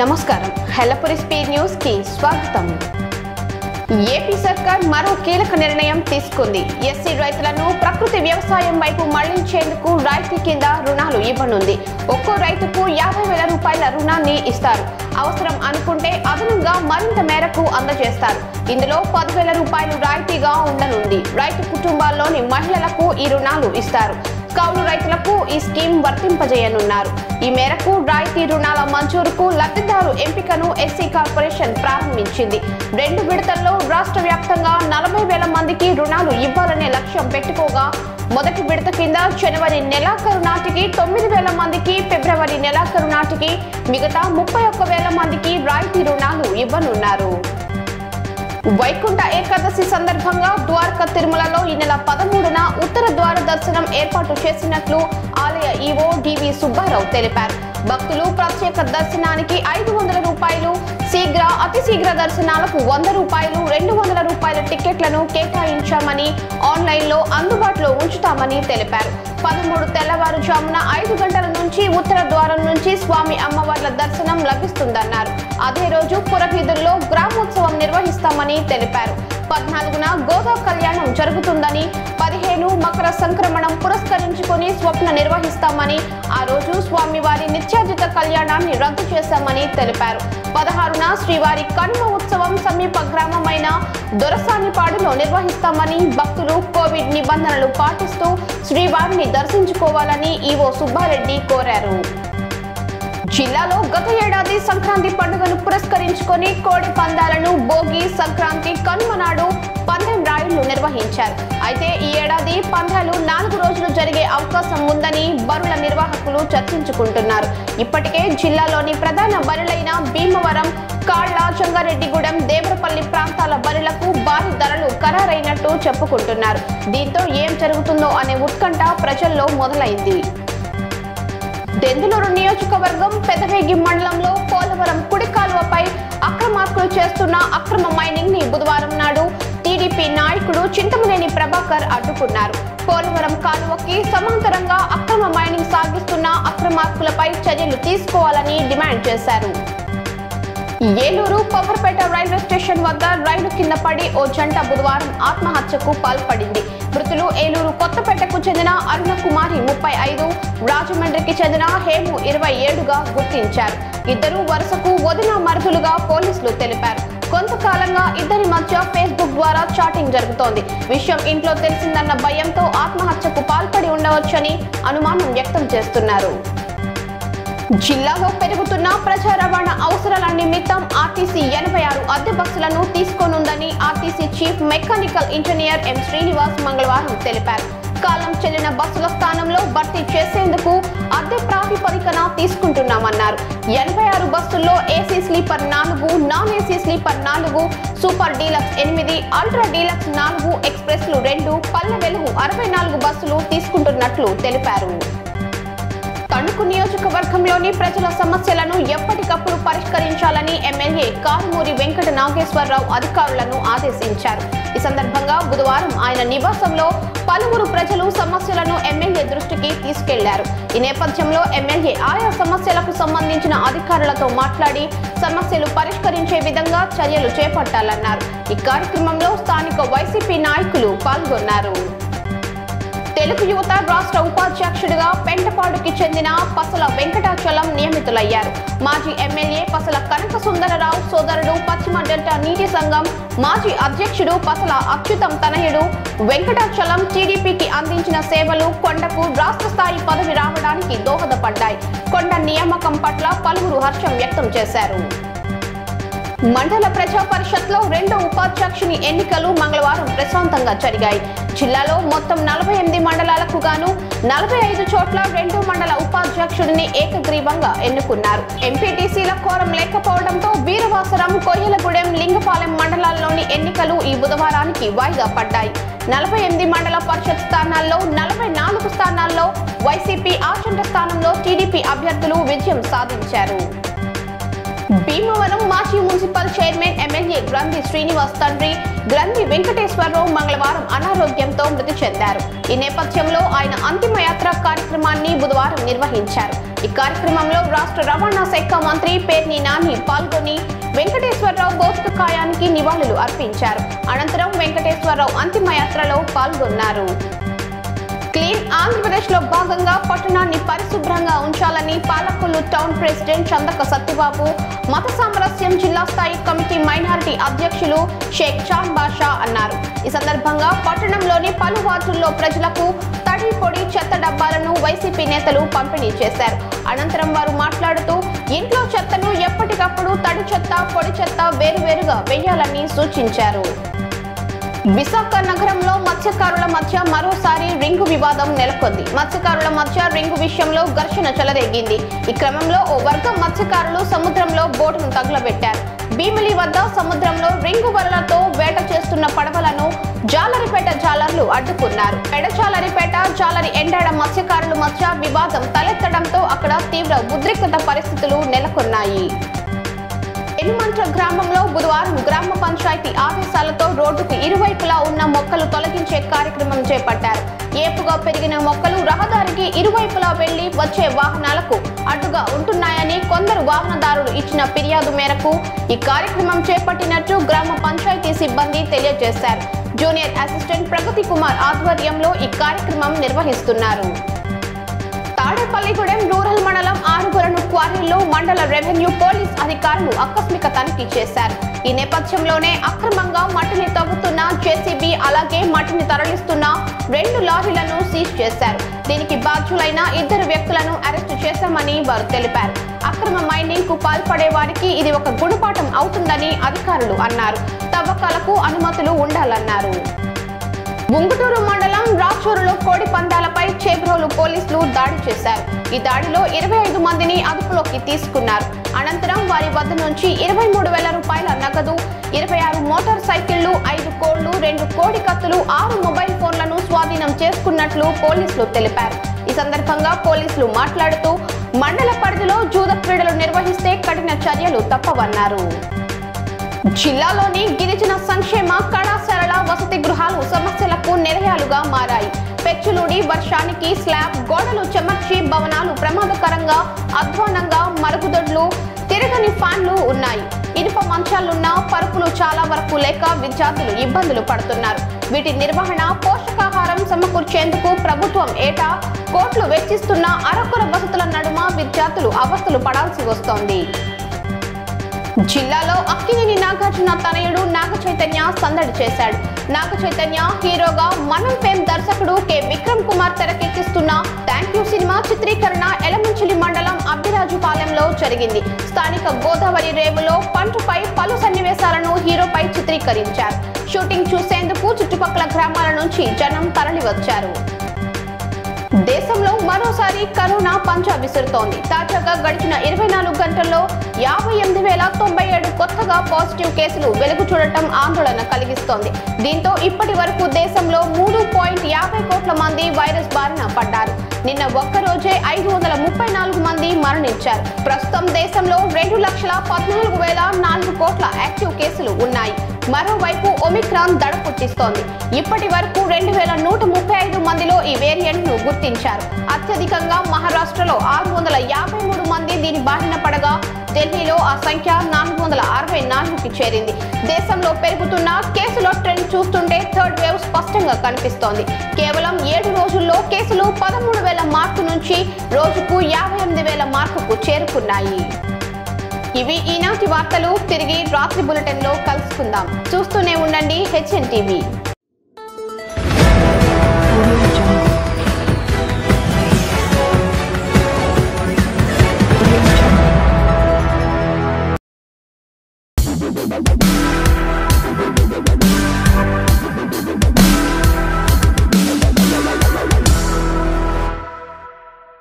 నమస్కారం హెల్లపురి speed news కి స్వాగతం ఏపీ సర్కార్ మరో కీలక నిర్ణయం తీసుకుంది ఎస్సీ రైతులను ప్రకృతి వ్యవసాయం వైపు మళ్లించేందుకు రాయితీ కింద రుణాలు ఇవ్వనుంది ఒక్కో రైతుకు యాభై వేల రూపాయల రుణాన్ని ఇస్తారు అవసరం అనుకుంటే అదనంగా మరింత మేరకు అందజేస్తారు ఇందులో పదివేల రూపాయలు రాయితీగా ఉండనుంది రైతు కుటుంబాల్లోని మహిళలకు ఈ రుణాలు ఇస్తారు కౌలు రైతులకు ఈ స్కీమ్ వర్తింపజేయనున్నారు ఈ మేరకు రాయితీ రుణాల మంజూరుకు లబ్ధిదారు ఎంపికను ఎస్సీ కార్పొరేషన్ ప్రారంభించింది రెండు విడతల్లో రాష్ట్ర వ్యాప్తంగా నలభై వేల మందికి రుణాలు ఇవ్వాలనే లక్ష్యం పెట్టుకోగా మొదటి విడత కింద జనవరి నెలాఖరు నాటికి తొమ్మిది వేల మందికి ఫిబ్రవరి నెలాఖరు నాటికి మిగతా ముప్పై ఒక్క వేల మందికి రాయితీ రుణాలు ఇవ్వనున్నారు వైకుంఠ ఏకాదశి సందర్భంగా ద్వారకా తిరుమలలో ఈ నెల పదమూడున ఉత్తర ద్వార దర్శనం ఏర్పాటు చేసినట్లు ఆలయ ఈవో డివి సుబ్బారావు తెలిపారు భక్తులు ప్రత్యేక దర్శనానికి ఐదు వందల రూపాయలు శీఘ్ర అతి శీఘ్ర దర్శనాలకు వంద రూపాయలు రెండు వందల రూపాయల టికెట్లను కేటాయించామని ఆన్లైన్లో అందుబాటులో ఉంచుతామని తెలిపారు పదమూడు తెల్లవారుజామున ఐదు గంటల నుంచి ఉత్తర ద్వారం నుంచి స్వామి అమ్మవార్ల దర్శనం లభిస్తుందన్నారు అదే రోజు పురవీధుల్లో గ్రామోత్సవం నిర్వహిస్తామని తెలిపారు పద్నాలుగున గోదా కళ్యాణం జరుగుతుందని పదిహేను మకర సంక్రమణం పురస్కరించుకొని స్వప్న నిర్వహిస్తామని ఆ రోజు స్వామివారి నిత్యాజిత కళ్యాణాన్ని రద్దు చేశామని తెలిపారు పదహారున శ్రీవారి కనుమ ఉత్సవం సమీప గ్రామమైన దొరసానిపాడులో నిర్వహిస్తామని భక్తులు కోవిడ్ నిబంధనలు పాటిస్తూ శ్రీవారిని దర్శించుకోవాలని ఈవో సుబ్బారెడ్డి కోరారు జిల్లాలో గత ఏడాది సంక్రాంతి పండుగను పురస్కరించుకొని కోడి పందాలను భోగి సంక్రాంతి కనుమ నాడు పందెం రాయుళ్లు నిర్వహించారు అయితే ఈ ఏడాది పందాలు నాలుగు రోజులు జరిగే అవకాశం ఉందని బరుల నిర్వాహకులు చర్చించుకుంటున్నారు ఇప్పటికే జిల్లాలోని ప్రధాన బరులైన భీమవరం కాళ్ల చంగారెడ్డిగూడెం దేవరపల్లి ప్రాంతాల బరులకు భారీ ధరలు ఖరారైనట్టు చెప్పుకుంటున్నారు దీంతో ఏం జరుగుతుందో అనే ఉత్కంఠ ప్రజల్లో మొదలైంది దెందులూరు నియోజకవర్గం పెదవేగి మండలంలో పోలవరం కుడి కాలువపై అక్రమార్కులు చేస్తున్న అక్రమ మైనింగ్ ని బుధవారం నాడు టీడీపీ నాయకుడు చింతమనేని ప్రభాకర్ అడ్డుకున్నారు పోలవరం కాలువకి సమాంతరంగా అక్రమ మైనింగ్ సాగిస్తున్న అక్రమార్కులపై చర్యలు తీసుకోవాలని డిమాండ్ చేశారు ఏలూరు పవర్పేట రైల్వే స్టేషన్ వద్ద రైలు కింద పడి ఓ జంట బుధవారం ఆత్మహత్యకు పాల్పడింది మృతులు ఏలూరు కొత్తపేటకు చెందిన అరుణ కుమారి ముప్పై ఐదు రాజమండ్రికి చెందిన హేము ఇరవై ఏడుగా గుర్తించారు ఇద్దరు వరుసకు వదిన మరుదులుగా పోలీసులు తెలిపారు కొంతకాలంగా ఇద్దరి మధ్య ఫేస్బుక్ ద్వారా చాటింగ్ జరుగుతోంది విషయం ఇంట్లో తెలిసిందన్న భయంతో ఆత్మహత్యకు పాల్పడి ఉండవచ్చని అనుమానం వ్యక్తం చేస్తున్నారు జిల్లాలో పెరుగుతున్న ప్రజా రవాణా అవసరాల నిమిత్తం ఆర్టీసీ ఎనభై ఆరు అద్దె బస్సులను తీసుకోనుందని RTC chief mechanical engineer M Srinivas మంగళవారం తెలిపారు కాలం చెల్లిన బస్సుల స్థానంలో భర్తీ చేసేందుకు అద్దె ప్రాతిపదికన తీసుకుంటున్నామన్నారు ఎనభై ఆరు బస్సుల్లో ఏసీ స్లీపర్ నాలుగు నాన్ ఏసీ స్లీపర్ నాలుగు సూపర్ డీలక్స్ ఎనిమిది అల్ట్రా డీలక్స్ నాలుగు ఎక్స్ప్రెస్లు రెండు పల్లె వెలుగు అరవై నాలుగు బస్సులు తీసుకుంటున్నట్లు తెలిపారు తణుకు నియోజకవర్గంలోని ప్రజల సమస్యలను ఎప్పటికప్పుడు పరిష్కరించాలని ఎమ్మెల్యే కారుమూరి వెంకట నాగేశ్వరరావు అధికారులను ఆదేశించారు ఈ సందర్భంగా బుధవారం ఆయన నివాసంలో పలువురు ప్రజలు సమస్యలను ఎమ్మెల్యే దృష్టికి తీసుకెళ్లారు ఈ నేపథ్యంలో ఎమ్మెల్యే ఆయా సమస్యలకు సంబంధించిన అధికారులతో మాట్లాడి సమస్యలు పరిష్కరించే విధంగా చర్యలు చేపట్టాలన్నారు ఈ కార్యక్రమంలో స్థానిక వైసీపీ నాయకులు పాల్గొన్నారు తెలుగు యువత రాష్ట్ర ఉపాధ్యక్షుడిగా పెంటపాడుకి చెందిన పసల వెంకటాచలం నియమితులయ్యారు మాజీ ఎమ్మెల్యే పసల కనక సుందరరావు సోదరుడు పశ్చిమ డెల్టా నీటి సంఘం మాజీ అధ్యక్షుడు పసల అచ్యుతం తనయుడు వెంకటాచలం టీడీపీకి అందించిన సేవలు కొండకు రాష్ట్ర స్థాయి పదవి రావడానికి దోహదపడ్డాయి కొండ నియామకం పట్ల పలువురు హర్షం వ్యక్తం చేశారు మండల ప్రజా పరిషత్ లో రెండో ఉపాధ్యక్షుని ఎన్నికలు మంగళవారం ప్రశాంతంగా జరిగాయి జిల్లాలో మొత్తం నలభై ఎనిమిది మండలాలకు గాను నలభై ఐదు చోట్ల రెండు మండల ఉపాధ్యక్షుడిని ఏకగ్రీవంగా ఎన్నుకున్నారు ఎంపీటీసీల కోరం లేకపోవడంతో వీరవాసరం కొయ్యలగూడెం లింగపాలెం మండలాల్లోని ఎన్నికలు ఈ బుధవారానికి వాయిదా పడ్డాయి నలభై ఎనిమిది మండల పరిషత్ స్థానాల్లో నలభై నాలుగు స్థానాల్లో వైసీపీ ఆచంట స్థానంలో టీడీపీ అభ్యర్థులు విజయం సాధించారు భీమవరం మాజీ మున్సిపల్ చైర్మన్ ఎమ్మెల్యే గ్రంథి శ్రీనివాస్ తండ్రి గ్రంథి వెంకటేశ్వరరావు మంగళవారం అనారోగ్యంతో మృతి చెందారు ఈ నేపథ్యంలో ఆయన అంతిమయాత్ర కార్యక్రమాన్ని బుధవారం నిర్వహించారు ఈ కార్యక్రమంలో రాష్ట్ర రవాణా శాఖ మంత్రి పేర్ని నాని పాల్గొని వెంకటేశ్వరరావు భౌతిక కాయానికి నివాళులు అర్పించారు అనంతరం వెంకటేశ్వరరావు అంతిమయాత్రలో పాల్గొన్నారు క్లీన్ ఆంధ్రప్రదేశ్ లో భాగంగా పట్టణాన్ని పరిశుభ్రంగా ఉంచాలని పాలకొల్లు టౌన్ ప్రెసిడెంట్ చందక సత్యబాబు మత సామరస్యం జిల్లా స్థాయి కమిటీ మైనారిటీ అధ్యక్షులు షేక్ చాన్ బాషా అన్నారు ఈ సందర్భంగా పట్టణంలోని పలు వార్డుల్లో ప్రజలకు తడి పొడి చెత్త డబ్బాలను వైసీపీ నేతలు పంపిణీ చేశారు అనంతరం వారు మాట్లాడుతూ ఇంట్లో చెత్తను ఎప్పటికప్పుడు తడి చెత్త పొడి చెత్త వేరువేరుగా వేయాలని సూచించారు విశాఖ నగరంలో మత్స్యకారుల మధ్య మరోసారి రింగు వివాదం నెలకొంది మత్స్యకారుల మధ్య రింగు విషయంలో ఘర్షణ చెలరేగింది ఈ క్రమంలో ఓ వర్గం మత్స్యకారులు సముద్రంలో బోటును తగులబెట్టారు భీమిలి వద్ద సముద్రంలో రింగు వలలతో వేట చేస్తున్న పడవలను జాలరిపేట జాలర్లు అడ్డుకున్నారు ఎడజాలరిపేట జాలరి ఎండాడ మత్స్యకారుల మధ్య వివాదం తలెత్తడంతో అక్కడ తీవ్ర ఉద్రిక్తత పరిస్థితులు నెలకొన్నాయి ఎనుమంట్ర గ్రామంలో బుధవారం గ్రామ పంచాయతీ ఆదేశాలతో రోడ్డుకు ఇరువైపులా ఉన్న మొక్కలు తొలగించే కార్యక్రమం చేపట్టారు ఏపుగా పెరిగిన మొక్కలు రహదారికి ఇరువైపులా వెళ్లి వచ్చే వాహనాలకు అడ్డుగా ఉంటున్నాయని కొందరు వాహనదారులు ఇచ్చిన ఫిర్యాదు మేరకు ఈ కార్యక్రమం చేపట్టినట్టు గ్రామ పంచాయతీ సిబ్బంది తెలియజేశారు జూనియర్ అసిస్టెంట్ ప్రగతి కుమార్ ఆధ్వర్యంలో ఈ కార్యక్రమం నిర్వహిస్తున్నారు తాడేపల్లిగూడెం రూరల్ మండలం ఆరుగులను క్వారీల్లో మండల రెవెన్యూ పోలీస్ అధికారులు ఆకస్మిక తనిఖీ చేశారు ఈ నేపథ్యంలోనే అక్రమంగా మట్టిని తవ్వుతున్న జేసీబీ అలాగే మట్టిని తరలిస్తున్న రెండు లారీలను సీజ్ చేశారు దీనికి బాధ్యులైన ఇద్దరు వ్యక్తులను అరెస్టు చేశామని వారు తెలిపారు అక్రమ మైనింగ్ కు పాల్పడే వారికి ఇది ఒక గుణపాఠం అవుతుందని అధికారులు అన్నారు తవ్వకాలకు అనుమతులు ఉండాలన్నారు ఉంగుటూరు మండలం రాచూరులో కోడి పందాలపై చేబ్రోలు పోలీసులు దాడి చేశారు ఈ దాడిలో ఇరవై ఐదు మందిని అదుపులోకి తీసుకున్నారు అనంతరం వారి వద్ద నుంచి ఇరవై మూడు వేల రూపాయల నగదు ఇరవై ఆరు మోటార్ సైకిళ్లు ఐదు కోళ్లు రెండు కోడి కత్తులు ఆరు మొబైల్ ఫోన్లను స్వాధీనం చేసుకున్నట్లు పోలీసులు తెలిపారు ఈ సందర్భంగా పోలీసులు మాట్లాడుతూ మండల పరిధిలో జూద క్రీడలు నిర్వహిస్తే కఠిన చర్యలు తప్పవన్నారు జిల్లాలోని గిరిజన సంక్షేమ కళాశాలల వసతి గృహాలు సమస్యలకు నిలయాలుగా మారాయి పెచ్చులుడి వర్షానికి స్లాబ్ గోడలు చెమర్చి భవనాలు ప్రమాదకరంగా అధ్వానంగా మరుగుదొడ్లు తిరగని ఫ్యాన్లు ఉన్నాయి ఇనుప మంచాలున్న పరుపులు చాలా వరకు లేక విద్యార్థులు ఇబ్బందులు పడుతున్నారు వీటి నిర్వహణ పోషకాహారం సమకూర్చేందుకు ప్రభుత్వం ఏటా కోట్లు వెచ్చిస్తున్న అరకొర వసతుల నడుమ విద్యార్థులు అవస్థలు పడాల్సి వస్తోంది జిల్లాలో అక్కినేని నాగార్జున తనయుడు నాగ చైతన్య సందడి చేశాడు నాగ చైతన్య హీరోగా మనం ఫేమ్ దర్శకుడు కె విక్రమ్ కుమార్ తెరకెక్కిస్తున్న థ్యాంక్ యూ సినిమా చిత్రీకరణ ఎలమంచిలి మండలం అబ్బిరాజుపాలెంలో జరిగింది స్థానిక గోదావరి రేవులో పంటపై పలు సన్నివేశాలను హీరోపై చిత్రీకరించారు షూటింగ్ చూసేందుకు చుట్టుపక్కల గ్రామాల నుంచి జనం తరలివచ్చారు దేశంలో మరోసారి కరోనా పంజా విసురుతోంది తాజాగా గడిచిన ఇరవై నాలుగు గంటల్లో యాభై ఎనిమిది వేల తొంభై ఏడు కొత్తగా పాజిటివ్ కేసులు వెలుగు చూడటం ఆందోళన కలిగిస్తోంది దీంతో ఇప్పటి వరకు దేశంలో మూడు పాయింట్ యాభై కోట్ల మంది వైరస్ బారిన పడ్డారు నిన్న ఒక్కరోజే ఐదు వందల ముప్పై నాలుగు మంది మరణించారు ప్రస్తుతం దేశంలో రెండు లక్షల పద్నాలుగు వేల నాలుగు కోట్ల యాక్టివ్ కేసులు ఉన్నాయి మరోవైపు ఒమిక్రాన్ దడ పుట్టిస్తోంది ఇప్పటి వరకు రెండు వేల నూట ముప్పై ఐదు మందిలో ఈ వేరియంట్ ను గుర్తించారు అత్యధికంగా మహారాష్ట్రలో ఆరు వందల యాభై మూడు మంది దీని బారిన పడగా ఢిల్లీలో ఆ సంఖ్య నాలుగు వందల అరవై నాలుగుకి చేరింది దేశంలో పెరుగుతున్న కేసుల ట్రెండ్ చూస్తుంటే థర్డ్ వేవ్ స్పష్టంగా కనిపిస్తోంది కేవలం ఏడు రోజుల్లో కేసులు పదమూడు వేల మార్కు నుంచి రోజుకు యాభై ఎనిమిది వేల మార్కుకు చేరుకున్నాయి ఇవి ఈనాటి వార్తలు తిరిగి రాత్రి బులెటిన్ లో కలుసుకుందాం చూస్తూనే ఉండండి హెచ్ఎన్ టీవీ Thank